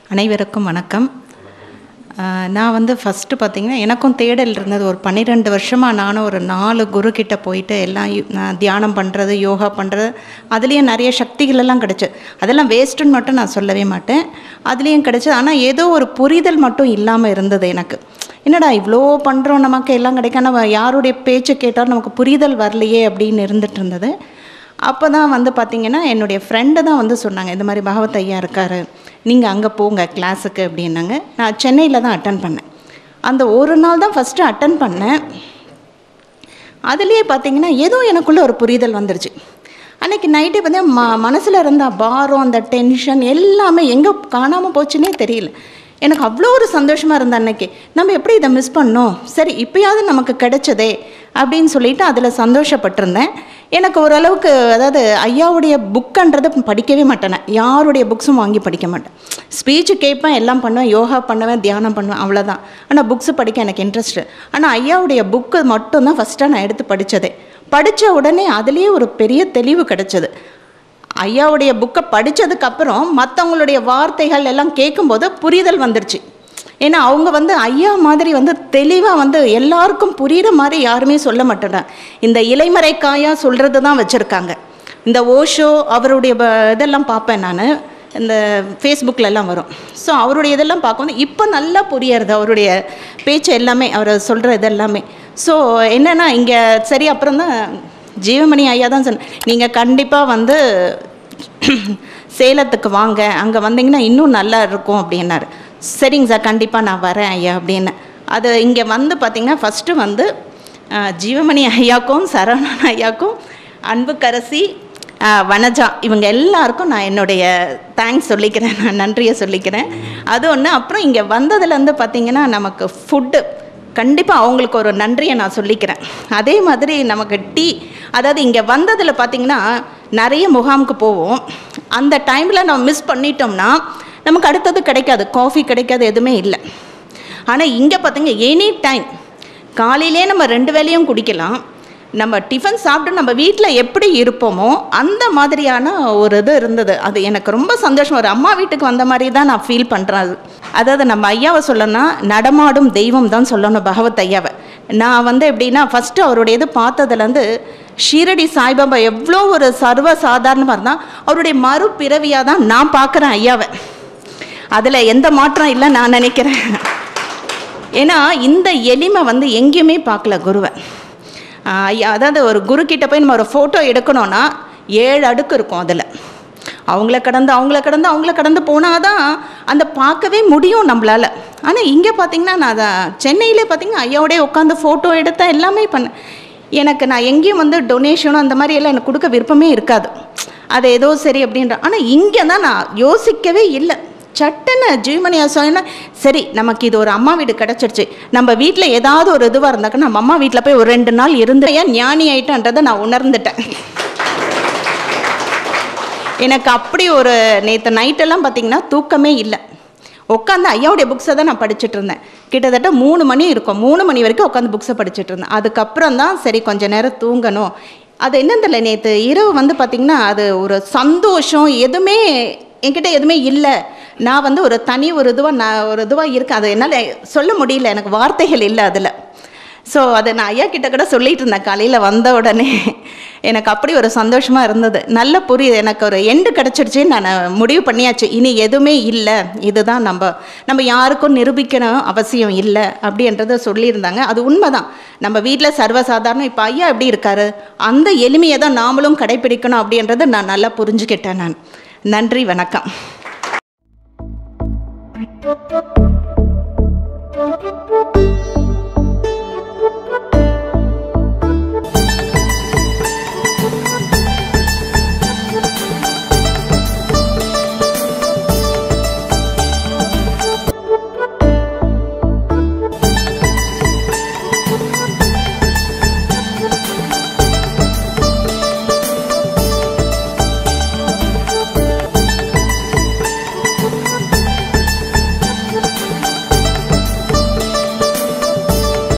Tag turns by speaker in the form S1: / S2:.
S1: அனைவருக்கும் வணக்கம் ஆஹ் நான் வந்து ஃபஸ்ட்டு பார்த்தீங்கன்னா எனக்கும் தேடல் இருந்தது ஒரு பன்னிரெண்டு வருஷமாக நானும் ஒரு நாலு குரு கிட்ட போயிட்டு எல்லாம் யு- நான் தியானம் பண்ணுறது யோகா பண்ணுறது அதுலேயும் நிறைய சக்திகள் எல்லாம் கிடச்சி அதெல்லாம் வேஸ்ட்டுன்னு மட்டும் நான் சொல்லவே மாட்டேன் அதுலேயும் கிடச்சி ஆனால் ஏதோ ஒரு புரிதல் மட்டும் இல்லாமல் இருந்தது எனக்கு என்னடா இவ்வளோ பண்ணுறோம் நமக்கு எல்லாம் கிடைக்கும் நம்ம யாருடைய பேச்சு கேட்டாலும் நமக்கு புரிதல் வரலையே அப்படின்னு இருந்துட்டு இருந்தது அப்போ தான் வந்து பார்த்தீங்கன்னா என்னுடைய ஃப்ரெண்டு தான் வந்து சொன்னாங்க இந்த மாதிரி பகவத் ஐயா இருக்கார் நீங்கள் அங்கே போங்க கிளாஸுக்கு அப்படின்னாங்க நான் சென்னையில் தான் அட்டன் பண்ணேன் அந்த ஒரு நாள் தான் ஃபஸ்ட்டு அட்டன் பண்ணேன் அதுலேயே பார்த்தீங்கன்னா ஏதோ எனக்குள்ளே ஒரு புரிதல் வந்துருச்சு அன்னைக்கு நைட்டே பார்த்தீங்கன்னா ம மனசில் இருந்த பாரம் அந்த டென்ஷன் எல்லாமே எங்கே காணாமல் போச்சுன்னே தெரியல எனக்கு அவ்வளோ ஒரு சந்தோஷமாக இருந்த அன்னைக்கு நம்ம எப்படி இதை மிஸ் பண்ணோம் சரி இப்போயாவது நமக்கு கிடைச்சதே அப்படின்னு சொல்லிட்டு அதில் சந்தோஷப்பட்டிருந்தேன் எனக்கு ஓரளவுக்கு அதாவது ஐயாவுடைய புக்குன்றது படிக்கவே மாட்டேன் நான். யாருடைய புக்ஸும் வாங்கி படிக்க மாட்டேன் ஸ்பீச்சு கேட்பேன் எல்லாம் பண்ணுவேன் யோகா பண்ணுவேன் தியானம் பண்ணுவேன் அவ்வளோதான் ஆனால் புக்ஸு படிக்க எனக்கு இன்ட்ரெஸ்ட்டு ஆனால் ஐயாவுடைய புக்கு மட்டும்தான் ஃபஸ்ட்டாக நான் எடுத்து படித்ததே படித்த உடனே அதுலேயே ஒரு பெரிய தெளிவு கிடைச்சது ஐயாவுடைய புக்கை படித்ததுக்கப்புறம் மற்றவங்களுடைய வார்த்தைகள் எல்லாம் கேட்கும்போது புரிதல் வந்துருச்சு ஏன்னா அவங்க வந்து ஐயா மாதிரி வந்து தெளிவாக வந்து எல்லாருக்கும் புரிகிற மாதிரி யாருமே சொல்ல மாட்டேறாங்க இந்த இலைமறைக்காயா சொல்கிறது தான் வச்சுருக்காங்க இந்த ஓஷோ அவருடைய ப- இதெல்லாம் பார்ப்பேன் நான் இந்த ஃபேஸ்புக்கில் எல்லாம் வரும் ஸோ அவருடைய இதெல்லாம் பார்க்கும்போது இப்போ நல்லா புரியறது அவருடைய பேச்சு எல்லாமே அவர் சொல்கிற இதெல்லாமே ஸோ என்னென்னா இங்கே சரி அப்புறம் தான் ஜீவமணி ஐயா தான் சொன்ன நீங்கள் கண்டிப்பாக வந்து சேலத்துக்கு வாங்க அங்கே வந்தீங்கன்னா இன்னும் நல்லா இருக்கும் அப்படின்னாரு சரிங்க சார் கண்டிப்பாக நான் வரேன் ஐயா அப்படின்னு அது இங்கே வந்து பார்த்தீங்கன்னா ஃபஸ்ட்டு வந்து அஹ், ஜீவமணி ஐயாக்கும் சரவணன் ஐயாக்கும் அன்புக்கரசி அஹ், வனஜா இவங்க எல்லாருக்கும் நான் என்னுடைய தேங்க்ஸ் சொல்லிக்கிறேன் நான் நன்றியை சொல்லிக்கிறேன் அது ஒன்று அப்புறம் இங்கே வந்ததுலேருந்து பார்த்தீங்கன்னா நமக்கு ஃபுட்டு கண்டிப்பாக அவங்களுக்கு ஒரு நன்றியை நான் சொல்லிக்கிறேன் அதே மாதிரி நமக்கு டீ அதாவது இங்கே வந்ததில் பார்த்திங்கன்னா நிறைய முகாமுக்கு போவோம் அந்த டைமில் நம்ம மிஸ் பண்ணிட்டோம்னா நமக்கு அடுத்தது கிடைக்காது காஃபி கிடைக்காது எதுவுமே இல்லை ஆனால் இங்கே பார்த்தீங்க எனி டைம் காலையிலே நம்ம ரெண்டு வேளையும் குடிக்கலாம் நம்ம டிஃபன் சாப்பிட்டு நம்ம வீட்டில் எப்படி இருப்போமோ அந்த மாதிரியான ஒரு இது இருந்தது அது எனக்கு ரொம்ப சந்தோஷம் ஒரு அம்மா வீட்டுக்கு வந்த மாதிரி தான் நான் ஃபீல் பண்ணுறேன் அது அதாவது நம்ம ஐயாவை சொல்லணும்னா நடமாடும் தெய்வம் தான் சொல்லணும் பகவத் ஐயாவை நான் வந்து எப்படின்னா ஃபஸ்ட்டு அவருடைய இது பார்த்ததுலேருந்து ஷீரடி சாய்பாபா எவ்வளோ ஒரு சர்வ சாதாரணமாக இருந்தால் அவருடைய மறுபிறவியாக தான் நான் பார்க்குறேன் ஐயாவை அதில் எந்த மாற்றம் இல்லை நான் நினைக்கிறேன் ஏன்னா இந்த எளிமை வந்து எங்கேயுமே பார்க்கல குருவை ஆஹ் ஐயா, அதாவது ஒரு குரு கிட்ட போய் நம்ம ஒரு ஃபோட்டோ எடுக்கணும்னா ஏழு அடுக்கு இருக்கும் அதில் அவங்கள கடந்து அவங்கள கடந்து அவங்கள கடந்து போனால் தான் அந்த பார்க்கவே முடியும் நம்மளால் ஆனால் இங்கே பார்த்தீங்கன்னா நான் அதை சென்னையிலே பார்த்தீங்கன்னா ஐயாவோடய உட்காந்து ஃபோட்டோ எடுத்தேன் எல்லாமே பண்ணேன் எனக்கு நான் எங்கேயும் வந்து டொனேஷனும் அந்த மாதிரி எல்லாம் எனக்கு கொடுக்க விருப்பமே இருக்காது அது ஏதோ சரி அப்படின்ற ஆனால் இங்கே தான் நான் யோசிக்கவே இல்லை சட்டுன்னு ஜீவமணியா சொன்னா சரி நமக்கு இது ஒரு அம்மா வீடு கிடச்சிருச்சு நம்ம வீட்டில் ஏதாவது ஒரு இதுவாக இருந்தாக்க நம்ம அம்மா வீட்டில் போய் ஒரு ரெண்டு நாள் இருந்து ஏன் ஞானி ஆயிட்டன்றதை நான் உணர்ந்துட்டேன் எனக்கு அப்படி ஒரு நேற்று நைட்டெல்லாம் பார்த்தீங்கன்னா தூக்கமே இல்லை உட்காந்து ஐயாவுடைய புக்ஸை தான் நான் படிச்சுட்டு இருந்தேன் கிட்டத்தட்ட மூணு மணி இருக்கும் மூணு மணி வரைக்கும் உட்காந்து புக்ஸை படிச்சுட்டு இருந்தேன் அதுக்கப்புறம் தான் சரி கொஞ்ச நேரம் தூங்கணும் அது என்னன்னு தெரியல நேற்று இரவு வந்து பார்த்திங்கன்னா அது ஒரு சந்தோஷம் எதுவுமே என்கிட்ட எதுவுமே இல்லை நான் வந்து ஒரு தனி ஒரு இதுவாக நான் ஒரு இதுவாக இருக்கேன் அது என்னால் சொல்ல முடியல எனக்கு வார்த்தைகள் இல்லை அதில் ஸோ அதை நான் ஐயா கிட்ட கூட சொல்லிட்டு இருந்தேன் காலையில் வந்த உடனே எனக்கு அப்படி ஒரு சந்தோஷமாக இருந்தது நல்ல புரியுது எனக்கு ஒரு எண்டு கிடச்சிருச்சுன்னு நான் முடிவு பண்ணியாச்சு இனி எதுவுமே இல்லை இதுதான் நம்ம நம்ம யாருக்கும் நிரூபிக்கணும் அவசியம் இல்லை அப்படின்றத சொல்லியிருந்தாங்க அது உண்மைதான் நம்ம வீட்டில் சர்வசாதாரணம் இப்போ ஐயா எப்படி இருக்காரு அந்த எளிமையை தான் நாமளும் கடைப்பிடிக்கணும் அப்படின்றத நான் நல்லா புரிஞ்சுக்கிட்டேன் நான் நன்றி வணக்கம்
S2: Thank you.